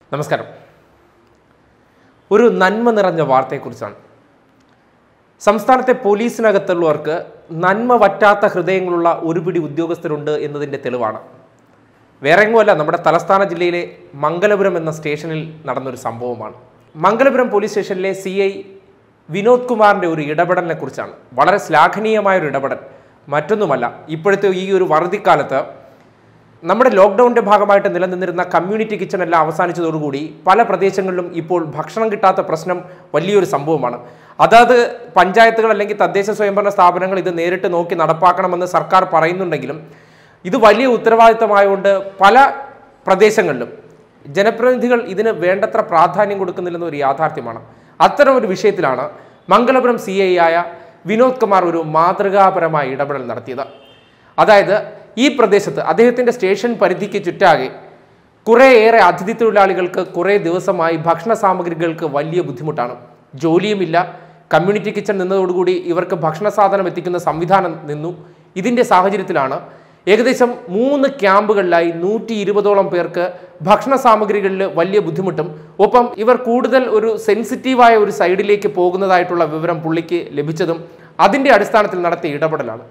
നമസ്കാരം ഒരു നന്മ നിറഞ്ഞ വാർത്തയെക്കുറിച്ചാണ് സംസ്ഥാനത്തെ പോലീസിനകത്തുള്ളവർക്ക് നന്മ വറ്റാത്ത ഹൃദയങ്ങളുള്ള ഒരു പിടി ഉദ്യോഗസ്ഥരുണ്ട് എന്നതിൻ്റെ തെളിവാണ് വേറെ എങ്ങുമല്ല നമ്മുടെ തലസ്ഥാന ജില്ലയിലെ മംഗലപുരം എന്ന സ്റ്റേഷനിൽ നടന്നൊരു സംഭവമാണ് മംഗലപുരം പോലീസ് സ്റ്റേഷനിലെ സി ഐ വിനോദ് കുമാറിൻ്റെ ഒരു ഇടപെടലിനെ കുറിച്ചാണ് വളരെ ശ്ലാഘനീയമായ ഒരു ഇടപെടൽ മറ്റൊന്നുമല്ല ഇപ്പോഴത്തെ ഈ ഒരു വറുതിക്കാലത്ത് നമ്മുടെ ലോക്ക്ഡൗണിന്റെ ഭാഗമായിട്ട് നിലനിന്നിരുന്ന കമ്മ്യൂണിറ്റി കിച്ചൺ എല്ലാം അവസാനിച്ചതോടുകൂടി പല പ്രദേശങ്ങളിലും ഇപ്പോൾ ഭക്ഷണം കിട്ടാത്ത പ്രശ്നം വലിയൊരു സംഭവമാണ് അതാത് പഞ്ചായത്തുകൾ അല്ലെങ്കിൽ തദ്ദേശ സ്വയംഭരണ സ്ഥാപനങ്ങൾ ഇത് നേരിട്ട് നോക്കി നടപ്പാക്കണമെന്ന് സർക്കാർ പറയുന്നുണ്ടെങ്കിലും ഇത് വലിയ ഉത്തരവാദിത്തമായതുകൊണ്ട് പല പ്രദേശങ്ങളിലും ജനപ്രതിനിധികൾ ഇതിന് വേണ്ടത്ര പ്രാധാന്യം കൊടുക്കുന്നില്ലെന്ന ഒരു യാഥാർത്ഥ്യമാണ് അത്തരം ഒരു വിഷയത്തിലാണ് മംഗലപുരം സി ഐ ആയ വിനോദ് കുമാർ ഒരു മാതൃകാപരമായ ഇടപെടൽ നടത്തിയത് അതായത് ഈ പ്രദേശത്ത് അദ്ദേഹത്തിൻ്റെ സ്റ്റേഷൻ പരിധിക്ക് ചുറ്റാകെ കുറേയേറെ അതിഥി തൊഴിലാളികൾക്ക് കുറേ ദിവസമായി ഭക്ഷണ സാമഗ്രികൾക്ക് വലിയ ബുദ്ധിമുട്ടാണ് ജോലിയുമില്ല കമ്മ്യൂണിറ്റി കിച്ചൺ നിന്നതോടുകൂടി ഇവർക്ക് ഭക്ഷണ സാധനം എത്തിക്കുന്ന സംവിധാനം നിന്നു ഇതിൻ്റെ സാഹചര്യത്തിലാണ് ഏകദേശം മൂന്ന് ക്യാമ്പുകളിലായി നൂറ്റി ഇരുപതോളം പേർക്ക് ഭക്ഷണ സാമഗ്രികളിൽ വലിയ ബുദ്ധിമുട്ടും ഒപ്പം ഇവർ കൂടുതൽ ഒരു സെൻസിറ്റീവായ ഒരു സൈഡിലേക്ക് പോകുന്നതായിട്ടുള്ള വിവരം പുള്ളിക്ക് ലഭിച്ചതും അതിൻ്റെ അടിസ്ഥാനത്തിൽ നടത്തിയ ഇടപെടലാണ്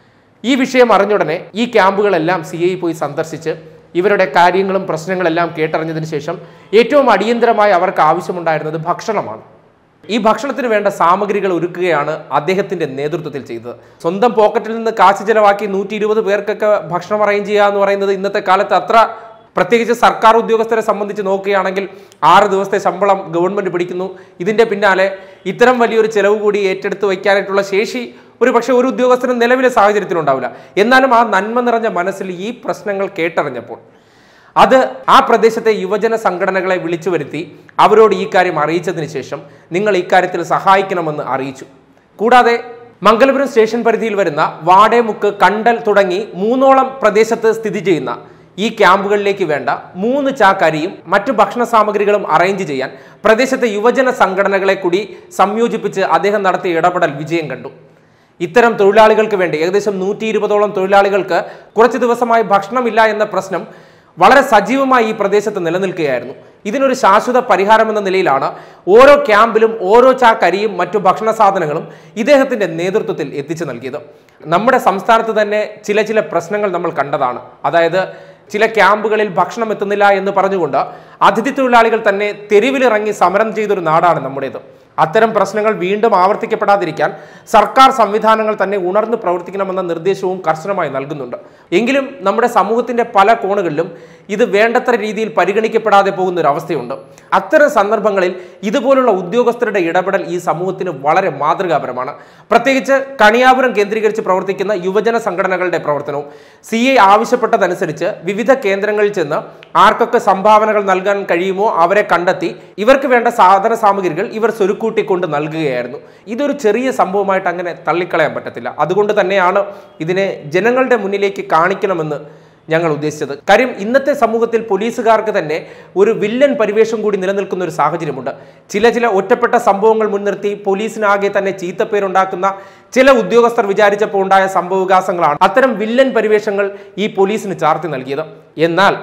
ഈ വിഷയം അറിഞ്ഞുടനെ ഈ ക്യാമ്പുകളെല്ലാം സി ഐ പോയി സന്ദർശിച്ച് ഇവരുടെ കാര്യങ്ങളും പ്രശ്നങ്ങളെല്ലാം കേട്ടറിഞ്ഞതിന് ശേഷം ഏറ്റവും അടിയന്തരമായി അവർക്ക് ആവശ്യമുണ്ടായിരുന്നത് ഭക്ഷണമാണ് ഈ ഭക്ഷണത്തിന് വേണ്ട സാമഗ്രികൾ ഒരുക്കുകയാണ് അദ്ദേഹത്തിന്റെ നേതൃത്വത്തിൽ ചെയ്തത് സ്വന്തം പോക്കറ്റിൽ നിന്ന് കാശ് ചെലവാക്കി നൂറ്റി ഇരുപത് പേർക്കൊക്കെ ഭക്ഷണം അറേഞ്ച് ചെയ്യുക എന്ന് പറയുന്നത് ഇന്നത്തെ കാലത്ത് അത്ര പ്രത്യേകിച്ച് സർക്കാർ ഉദ്യോഗസ്ഥരെ സംബന്ധിച്ച് നോക്കുകയാണെങ്കിൽ ആറ് ദിവസത്തെ ശമ്പളം ഗവൺമെന്റ് പിടിക്കുന്നു ഇതിന്റെ പിന്നാലെ ഇത്തരം വലിയൊരു ചെലവ് കൂടി ഏറ്റെടുത്ത് വയ്ക്കാനായിട്ടുള്ള ശേഷി ഒരു പക്ഷേ ഒരു ഉദ്യോഗസ്ഥനും നിലവിലെ സാഹചര്യത്തിൽ ഉണ്ടാവില്ല എന്നാലും ആ നന്മ നിറഞ്ഞ മനസ്സിൽ ഈ പ്രശ്നങ്ങൾ കേട്ടറിഞ്ഞപ്പോൾ അത് ആ പ്രദേശത്തെ യുവജന സംഘടനകളെ വിളിച്ചു വരുത്തി അവരോട് ഈ കാര്യം അറിയിച്ചതിന് ശേഷം നിങ്ങൾ ഇക്കാര്യത്തിൽ സഹായിക്കണമെന്ന് അറിയിച്ചു കൂടാതെ മംഗലപുരം സ്റ്റേഷൻ പരിധിയിൽ വരുന്ന വാടേമുക്ക് കണ്ടൽ തുടങ്ങി മൂന്നോളം പ്രദേശത്ത് സ്ഥിതി ചെയ്യുന്ന ഈ ക്യാമ്പുകളിലേക്ക് വേണ്ട മൂന്ന് ചാക്കരിയും മറ്റു ഭക്ഷണ സാമഗ്രികളും അറേഞ്ച് ചെയ്യാൻ പ്രദേശത്തെ യുവജന സംഘടനകളെ കൂടി സംയോജിപ്പിച്ച് അദ്ദേഹം നടത്തിയ ഇടപെടൽ വിജയം കണ്ടു ഇത്തരം തൊഴിലാളികൾക്ക് വേണ്ടി ഏകദേശം നൂറ്റി ഇരുപതോളം തൊഴിലാളികൾക്ക് കുറച്ച് ദിവസമായി ഭക്ഷണമില്ല എന്ന പ്രശ്നം വളരെ സജീവമായി ഈ പ്രദേശത്ത് നിലനിൽക്കുകയായിരുന്നു ഇതിനൊരു ശാശ്വത പരിഹാരം എന്ന നിലയിലാണ് ഓരോ ക്യാമ്പിലും ഓരോ ചാക്കരിയും മറ്റു ഭക്ഷണ സാധനങ്ങളും ഇദ്ദേഹത്തിന്റെ നേതൃത്വത്തിൽ എത്തിച്ചു നൽകിയത് നമ്മുടെ സംസ്ഥാനത്ത് തന്നെ ചില ചില പ്രശ്നങ്ങൾ നമ്മൾ കണ്ടതാണ് അതായത് ചില ക്യാമ്പുകളിൽ ഭക്ഷണം എത്തുന്നില്ല എന്ന് പറഞ്ഞുകൊണ്ട് അതിഥി തൊഴിലാളികൾ തന്നെ തെരുവിലിറങ്ങി സമരം ചെയ്തൊരു നാടാണ് നമ്മുടേത് അത്തരം പ്രശ്നങ്ങൾ വീണ്ടും ആവർത്തിക്കപ്പെടാതിരിക്കാൻ സർക്കാർ സംവിധാനങ്ങൾ തന്നെ ഉണർന്ന് പ്രവർത്തിക്കണമെന്ന നിർദ്ദേശവും കർശനമായി നൽകുന്നുണ്ട് എങ്കിലും നമ്മുടെ സമൂഹത്തിന്റെ പല കോണുകളിലും ഇത് വേണ്ടത്ര രീതിയിൽ പരിഗണിക്കപ്പെടാതെ പോകുന്ന ഒരു അവസ്ഥയുണ്ട് അത്തരം സന്ദർഭങ്ങളിൽ ഇതുപോലുള്ള ഉദ്യോഗസ്ഥരുടെ ഇടപെടൽ ഈ സമൂഹത്തിന് വളരെ മാതൃകാപരമാണ് പ്രത്യേകിച്ച് കണിയാപുരം കേന്ദ്രീകരിച്ച് പ്രവർത്തിക്കുന്ന യുവജന സംഘടനകളുടെ പ്രവർത്തനവും സി ഐ ആവശ്യപ്പെട്ടതനുസരിച്ച് വിവിധ കേന്ദ്രങ്ങളിൽ ചെന്ന് ആർക്കൊക്കെ സംഭാവനകൾ നൽകാൻ കഴിയുമോ അവരെ കണ്ടെത്തി ഇവർക്ക് വേണ്ട സാധന സാമഗ്രികൾ ഇവർ സ്വരുക്കൂട്ടിക്കൊണ്ട് നൽകുകയായിരുന്നു ഇതൊരു ചെറിയ സംഭവമായിട്ട് അങ്ങനെ തള്ളിക്കളയാൻ പറ്റത്തില്ല അതുകൊണ്ട് തന്നെയാണ് ഇതിനെ ജനങ്ങളുടെ മുന്നിലേക്ക് കാണിക്കണമെന്ന് ഞങ്ങൾ ഉദ്ദേശിച്ചത് കാര്യം ഇന്നത്തെ സമൂഹത്തിൽ പോലീസുകാർക്ക് തന്നെ ഒരു വില്ലൻ പരിവേഷം കൂടി നിലനിൽക്കുന്ന ഒരു സാഹചര്യമുണ്ട് ചില ചില ഒറ്റപ്പെട്ട സംഭവങ്ങൾ മുൻനിർത്തി പോലീസിനാകെ തന്നെ ചീത്തപ്പേരുണ്ടാക്കുന്ന ചില ഉദ്യോഗസ്ഥർ വിചാരിച്ചപ്പോൾ ഉണ്ടായ സംഭവവികാസങ്ങളാണ് അത്തരം വില്ലൻ പരിവേഷങ്ങൾ ഈ പോലീസിന് ചാർത്തി നൽകിയത് എന്നാൽ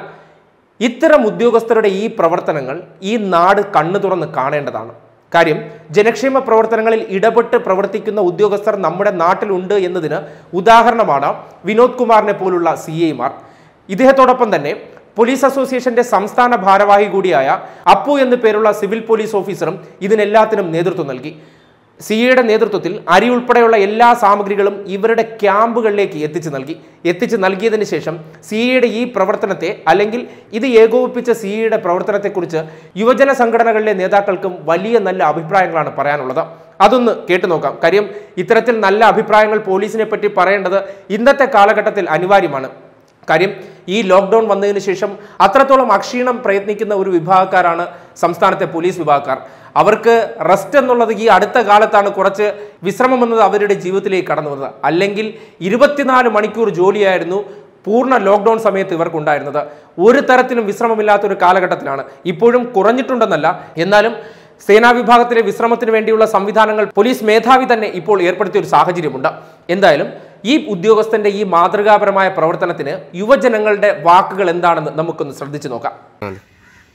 ഇത്തരം ഉദ്യോഗസ്ഥരുടെ ഈ പ്രവർത്തനങ്ങൾ ഈ നാട് കണ്ണു തുറന്ന് കാണേണ്ടതാണ് കാര്യം ജനക്ഷേമ പ്രവർത്തനങ്ങളിൽ ഇടപെട്ട് പ്രവർത്തിക്കുന്ന ഉദ്യോഗസ്ഥർ നമ്മുടെ നാട്ടിലുണ്ട് എന്നതിന് ഉദാഹരണമാണ് വിനോദ് കുമാറിനെ പോലുള്ള സി ഐമാർ ഇദ്ദേഹത്തോടൊപ്പം തന്നെ പോലീസ് അസോസിയേഷന്റെ സംസ്ഥാന ഭാരവാഹി കൂടിയായ അപ്പു എന്നു പേരുള്ള സിവിൽ പോലീസ് ഓഫീസറും ഇതിനെല്ലാത്തിനും നേതൃത്വം നൽകി സി ഐയുടെ നേതൃത്വത്തിൽ അരി ഉൾപ്പെടെയുള്ള എല്ലാ സാമഗ്രികളും ഇവരുടെ ക്യാമ്പുകളിലേക്ക് എത്തിച്ചു നൽകി എത്തിച്ചു നൽകിയതിന് ശേഷം സി ഐയുടെ ഈ പ്രവർത്തനത്തെ അല്ലെങ്കിൽ ഇത് ഏകോപിപ്പിച്ച സി ഐയുടെ പ്രവർത്തനത്തെക്കുറിച്ച് യുവജന സംഘടനകളിലെ നേതാക്കൾക്കും വലിയ നല്ല അഭിപ്രായങ്ങളാണ് പറയാനുള്ളത് അതൊന്ന് കേട്ടു നോക്കാം കാര്യം ഇത്തരത്തിൽ നല്ല അഭിപ്രായങ്ങൾ പോലീസിനെ പറ്റി പറയേണ്ടത് ഇന്നത്തെ കാലഘട്ടത്തിൽ അനിവാര്യമാണ് കാര്യം ഈ ലോക്ക്ഡൗൺ വന്നതിന് ശേഷം അത്രത്തോളം അക്ഷീണം പ്രയത്നിക്കുന്ന ഒരു വിഭാഗക്കാരാണ് സംസ്ഥാനത്തെ പോലീസ് വിഭാഗക്കാർ അവർക്ക് റെസ്റ്റ് എന്നുള്ളത് ഈ അടുത്ത കാലത്താണ് കുറച്ച് വിശ്രമം എന്നത് അവരുടെ ജീവിതത്തിലേക്ക് കടന്നു വന്നത് അല്ലെങ്കിൽ ഇരുപത്തിനാല് മണിക്കൂർ ജോലിയായിരുന്നു പൂർണ്ണ ലോക്ക്ഡൗൺ സമയത്ത് ഇവർക്കുണ്ടായിരുന്നത് ഒരു തരത്തിലും വിശ്രമമില്ലാത്ത ഒരു കാലഘട്ടത്തിലാണ് ഇപ്പോഴും കുറഞ്ഞിട്ടുണ്ടെന്നല്ല എന്നാലും സേനാ വിഭാഗത്തിലെ വിശ്രമത്തിന് വേണ്ടിയുള്ള സംവിധാനങ്ങൾ പോലീസ് മേധാവി തന്നെ ഇപ്പോൾ ഏർപ്പെടുത്തിയ ഒരു സാഹചര്യമുണ്ട് എന്തായാലും ഈ ഉദ്യോഗസ്ഥന്റെ ഈ മാതൃകാപരമായ പ്രവർത്തനത്തിന് യുവജനങ്ങളുടെ വാക്കുകൾ എന്താണെന്ന് നമുക്കൊന്ന് ശ്രദ്ധിച്ചു നോക്കാം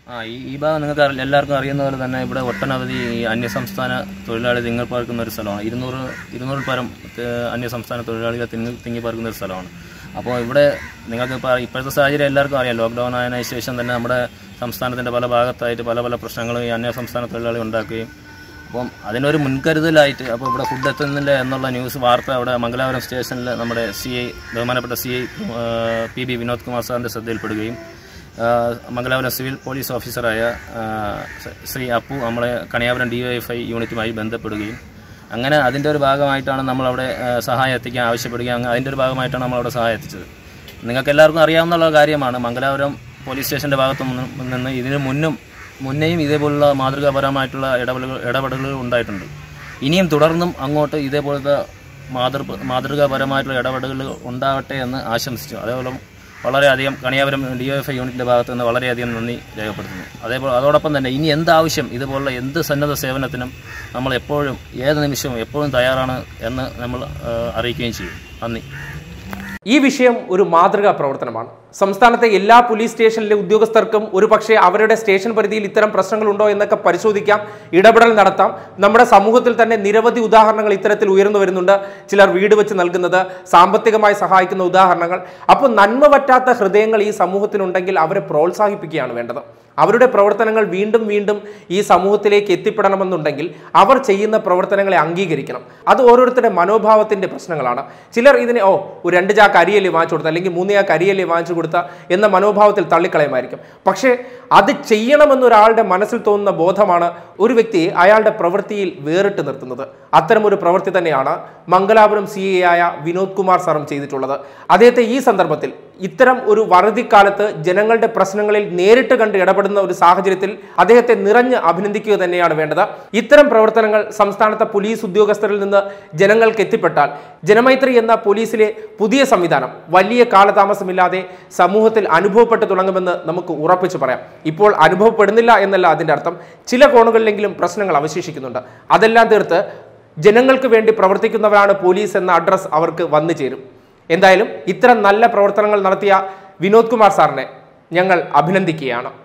ആ ഈ ഈ ഭാഗം നിങ്ങൾക്ക് അറി- എല്ലാവർക്കും അറിയുന്ന പോലെ തന്നെ ഇവിടെ ഒട്ടനവധി ഈ അന്യസംസ്ഥാന തൊഴിലാളി തിങ്ങി പാർക്കുന്ന ഒരു സ്ഥലമാണ് ഇരുന്നൂറ് ഇരുന്നൂറിൽ പരം ഏഹ്, അന്യസംസ്ഥാന തൊഴിലാളികൾ തിങ്ങി തിങ്ങി പാർക്കുന്ന ഒരു സ്ഥലമാണ് അപ്പോൾ ഇവിടെ നിങ്ങൾക്ക് ഇപ്പോൾ ഇപ്പോഴത്തെ സാഹചര്യം എല്ലാവർക്കും അറിയാം ലോക്ക്ഡൗൺ ആയതിനു ശേഷം തന്നെ നമ്മുടെ സംസ്ഥാനത്തിൻ്റെ പല ഭാഗത്തായിട്ട് പല പല പ്രശ്നങ്ങളും ഈ അന്യസംസ്ഥാന തൊഴിലാളി ഉണ്ടാക്കുകയും അപ്പം അതിനൊരു മുൻകരുതലായിട്ട് അപ്പോൾ ഇവിടെ ഫുഡ് എത്തുന്നില്ല എന്നുള്ള ന്യൂസ് വാർത്ത അവിടെ മംഗലാപുരം സ്റ്റേഷനിൽ നമ്മുടെ സി ഐ ബഹുമാനപ്പെട്ട C I P B Vinod Kumar സാറിൻ്റെ ശ്രദ്ധയിൽപ്പെടുകയും ആ, മംഗലാപുരം സിവിൽ പോലീസ് ഓഫീസറായ ആ, ശ്രീ- ശ്രീ അപ്പു നമ്മളെ Kaniyapuram D Y F I യൂണിറ്റുമായി ബന്ധപ്പെടുകയും അങ്ങനെ അതിൻ്റെ ഒരു ഭാഗമായിട്ടാണ് നമ്മളവിടെ ആ, സഹായം എത്തിക്കാൻ ആവശ്യപ്പെടുകയും അങ്ങ് അതിൻ്റെ ഒരു ഭാഗമായിട്ടാണ് നമ്മളവിടെ സഹായം എത്തിച്ചത് നിങ്ങൾക്ക് എല്ലാവർക്കും അറിയാവുന്ന കാര്യമാണ് മംഗലാപുരം പോലീസ് സ്റ്റേഷൻ്റെ ഭാഗത്തു നിന്ന് നിന്ന് ഇതിന് മുന്നും മുന്നേയും ഇതേപോലുള്ള മാതൃകാപരമായിട്ടുള്ള ഇടപെടലുകൾ ഇടപെടലുകൾ ഉണ്ടായിട്ടുണ്ട് ഇനിയും തുടർന്നും അങ്ങോട്ട് ഇതേപോലത്തെ മാതൃ മാതൃകാപരമായിട്ടുള്ള ഇടപെടലുകൾ ഉണ്ടാവട്ടെ എന്ന് ആശംസിച്ചു അതേപോലെ വളരെയധികം കണിയാപുരം ഡി എഫ് ഐ യൂണിറ്റിൻ്റെ ഭാഗത്ത് നിന്ന് വളരെയധികം നന്ദി രേഖപ്പെടുത്തുന്നു അതേപോലെ അതോടൊപ്പം തന്നെ ഇനി എന്താവശ്യം ഇതുപോലുള്ള എന്ത് സന്നദ്ധ സേവനത്തിനും നമ്മൾ എപ്പോഴും ഏത് നിമിഷവും എപ്പോഴും തയ്യാറാണ് എന്ന് നമ്മൾ ആ, അറിയിക്കുകയും ചെയ്യും നന്ദി ഈ വിഷയം ഒരു മാതൃകാ പ്രവർത്തനമാണ് സംസ്ഥാനത്തെ എല്ലാ പോലീസ് സ്റ്റേഷനിലെ ഉദ്യോഗസ്ഥർക്കും ഒരു പക്ഷേ അവരുടെ സ്റ്റേഷൻ പരിധിയിൽ ഇത്തരം പ്രശ്നങ്ങളുണ്ടോ എന്നൊക്കെ പരിശോധിക്കാം ഇടപെടൽ നടത്താം നമ്മുടെ സമൂഹത്തിൽ തന്നെ നിരവധി ഉദാഹരണങ്ങൾ ഇത്തരത്തിൽ ഉയർന്നു വരുന്നുണ്ട് ചിലർ വീട് വെച്ച് നൽകുന്നത് സാമ്പത്തികമായി സഹായിക്കുന്ന ഉദാഹരണങ്ങൾ അപ്പോൾ നന്മ പറ്റാത്ത ഹൃദയങ്ങൾ ഈ സമൂഹത്തിനുണ്ടെങ്കിൽ അവരെ പ്രോത്സാഹിപ്പിക്കുകയാണ് വേണ്ടത് അവരുടെ പ്രവർത്തനങ്ങൾ വീണ്ടും വീണ്ടും ഈ സമൂഹത്തിലേക്ക് എത്തിപ്പെടണമെന്നുണ്ടെങ്കിൽ അവർ ചെയ്യുന്ന പ്രവർത്തനങ്ങളെ അംഗീകരിക്കണം അത് ഓരോരുത്തരുടെ മനോഭാവത്തിന്റെ പ്രശ്നങ്ങളാണ് ചിലർ ഇതിനെ ഓ ഒരു രണ്ട് ചാക്ക് അരിയല്ലേ വാങ്ങിച്ചു കൊടുത്ത അല്ലെങ്കിൽ മൂന്ന് ചാക്ക് അരിയല്ലേ വാങ്ങിച്ചു കൊടുത്ത എന്ന മനോഭാവത്തിൽ തള്ളിക്കളയുമായിരിക്കും പക്ഷേ അത് ചെയ്യണമെന്നൊരാളുടെ മനസ്സിൽ തോന്നുന്ന ബോധമാണ് ഒരു വ്യക്തിയെ അയാളുടെ പ്രവൃത്തിയിൽ വേറിട്ട് നിർത്തുന്നത് അത്തരമൊരു പ്രവൃത്തി തന്നെയാണ് മംഗലാപുരം സി എ ആയ വിനോദ് കുമാർ സാറും ചെയ്തിട്ടുള്ളത് അദ്ദേഹത്തെ ഈ സന്ദർഭത്തിൽ ഇത്തരം ഒരു വറുതിക്കാലത്ത് ജനങ്ങളുടെ പ്രശ്നങ്ങളിൽ നേരിട്ട് കണ്ട് ഇടപെടുന്ന ഒരു സാഹചര്യത്തിൽ അദ്ദേഹത്തെ നിറഞ്ഞ് അഭിനന്ദിക്കുക തന്നെയാണ് വേണ്ടത് ഇത്തരം പ്രവർത്തനങ്ങൾ സംസ്ഥാനത്തെ പോലീസ് ഉദ്യോഗസ്ഥരിൽ നിന്ന് ജനങ്ങൾക്ക് എത്തിപ്പെട്ടാൽ ജനമൈത്രി എന്ന പോലീസിലെ പുതിയ സംവിധാനം വലിയ കാലതാമസമില്ലാതെ സമൂഹത്തിൽ അനുഭവപ്പെട്ടു തുടങ്ങുമെന്ന് നമുക്ക് ഉറപ്പിച്ചു പറയാം ഇപ്പോൾ അനുഭവപ്പെടുന്നില്ല എന്നല്ല അതിൻ്റെ അർത്ഥം ചില കോണുകളിലെങ്കിലും പ്രശ്നങ്ങൾ അവശേഷിക്കുന്നുണ്ട് അതെല്ലാം തീർത്ത് ജനങ്ങൾക്ക് വേണ്ടി പ്രവർത്തിക്കുന്നവരാണ് പോലീസ് എന്ന അഡ്രസ് അവർക്ക് വന്നു ചേരും എന്തായാലും ഇത്തരം നല്ല പ്രവർത്തനങ്ങൾ നടത്തിയ വിനോദ് കുമാർ സാറിനെ ഞങ്ങൾ അഭിനന്ദിക്കുകയാണ്